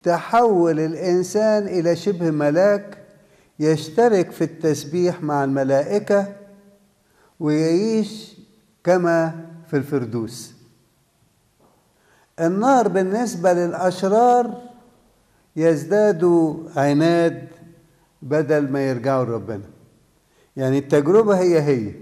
تحول الإنسان إلى شبه ملاك يشترك في التسبيح مع الملائكة ويعيش كما في الفردوس النار بالنسبة للأشرار يزدادوا عناد بدل ما يرجعوا لربنا يعني التجربة هي هي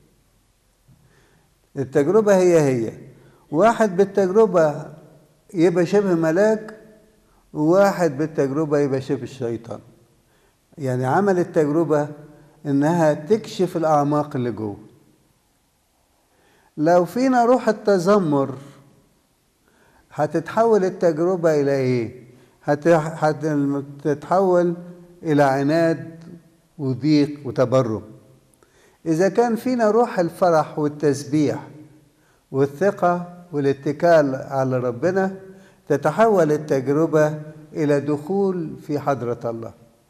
التجربة هي هي واحد بالتجربة يبقى شبه ملاك وواحد بالتجربة يبقى شبه الشيطان يعني عمل التجربة إنها تكشف الأعماق اللي جوه لو فينا روح التذمر هتتحول التجربة إلى إيه؟ هتتحول إلى عناد وضيق وتبرم إذا كان فينا روح الفرح والتسبيح والثقة والاتكال على ربنا تتحول التجربة إلى دخول في حضرة الله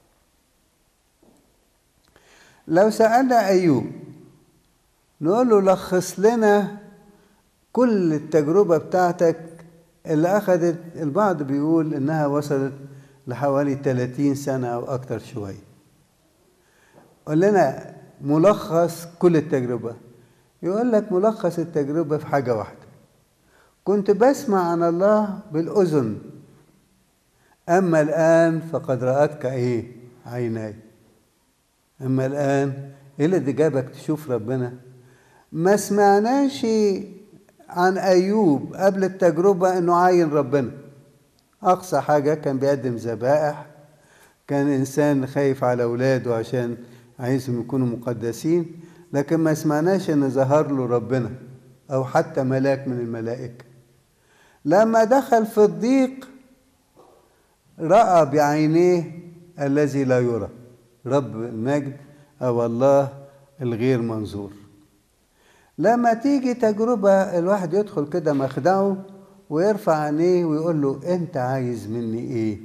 لو سألنا أيوب نقول له لخص لنا كل التجربة بتاعتك اللي أخذت البعض بيقول إنها وصلت لحوالي 30 سنة أو أكتر شوية قول لنا ملخص كل التجربة يقول لك ملخص التجربة في حاجة واحدة كنت بسمع عن الله بالأذن أما الآن فقد رأتك إيه عيناي أما الآن إيه اللي جابك تشوف ربنا ما سمعناش عن أيوب قبل التجربة إنه عاين ربنا أقصى حاجة كان بيقدم ذبائح كان إنسان خايف على أولاده عشان عايزهم يكونوا مقدسين لكن ما سمعناش إن ظهر له ربنا أو حتى ملاك من الملائكة لما دخل في الضيق رأى بعينيه الذي لا يرى رب المجد أو الله الغير منظور لما تيجي تجربة الواحد يدخل كده مخدعه ويرفع عينيه ويقول له أنت عايز مني إيه؟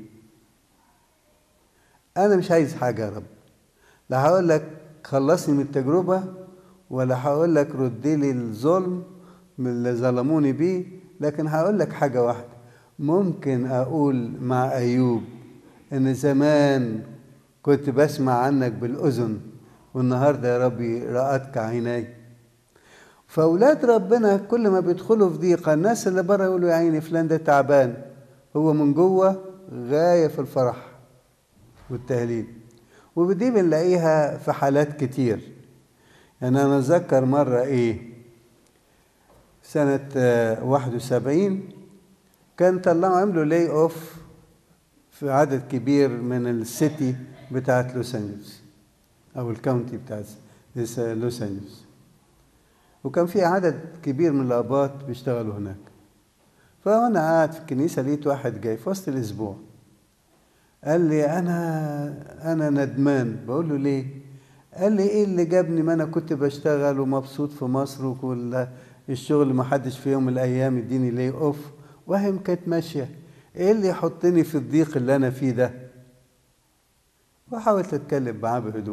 أنا مش عايز حاجة يا رب لا هقول لك خلصني من التجربة ولا هقول لك رد لي الظلم من اللي ظلموني بيه لكن هقول لك حاجة واحدة ممكن أقول مع أيوب إن زمان كنت بسمع عنك بالأذن والنهاردة يا ربي رأتك عيناي فأولاد ربنا كل ما بيدخلوا في ضيقة الناس اللي بره يقولوا يا عيني فلان ده تعبان هو من جوه غاية في الفرح والتهليل ودي بنلاقيها في حالات كتير يعني أنا أتذكر مرة إيه سنة واحد وسبعين كان طلعوا عملوا لاي أوف في عدد كبير من السيتي بتاعت لوس أنجلوس أو الكاونتي بتاعت لوس أنجلوس وكان في عدد كبير من الآباط بيشتغلوا هناك فأنا قاعد في الكنيسة لقيت واحد جاي في وسط الأسبوع قال لي أنا أنا ندمان بقول له ليه؟ قال لي إيه اللي جابني ما أنا كنت بشتغل ومبسوط في مصر وكل الشغل ما حدش في يوم من الأيام يديني لي أوف وهم كانت ماشية إيه اللي يحطني في الضيق اللي أنا فيه ده؟ وحاولت أتكلم معاه بهدوء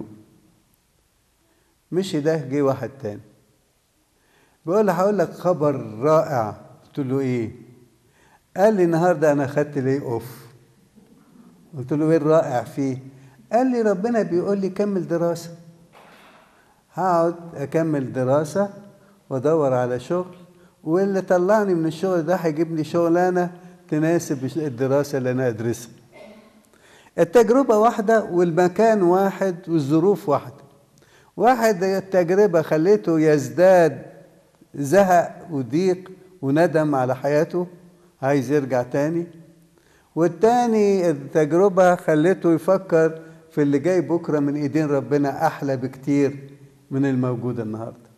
مشي ده جه واحد تاني بيقول له هقول لك خبر رائع قلت له ايه قال لي النهارده انا خدت لي اوف قلت له ايه الرائع فيه قال لي ربنا بيقول لي كمل دراسه هقعد اكمل دراسه وادور على شغل واللي طلعني من الشغل ده هيجيب لي شغلانه تناسب الدراسه اللي انا ادرسها التجربه واحده والمكان واحد والظروف واحده واحد التجربه خليته يزداد زهق وضيق وندم على حياته عايز يرجع تاني والتاني التجربة خلته يفكر في اللي جاي بكرة من ايدين ربنا أحلى بكتير من الموجود النهاردة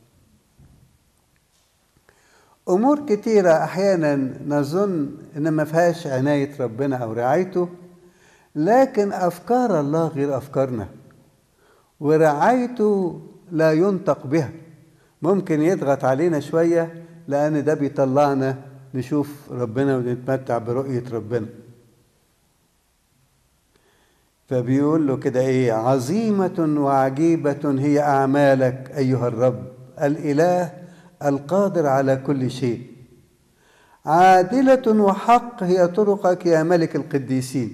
أمور كتيرة أحيانا نظن إن ما فيهاش عناية ربنا أو رعايته لكن أفكار الله غير أفكارنا ورعايته لا ينطق بها ممكن يضغط علينا شوية لأن ده بيطلعنا نشوف ربنا ونتمتع برؤية ربنا فبيقول له كده ايه عظيمة وعجيبة هي أعمالك أيها الرب الإله القادر على كل شيء عادلة وحق هي طرقك يا ملك القديسين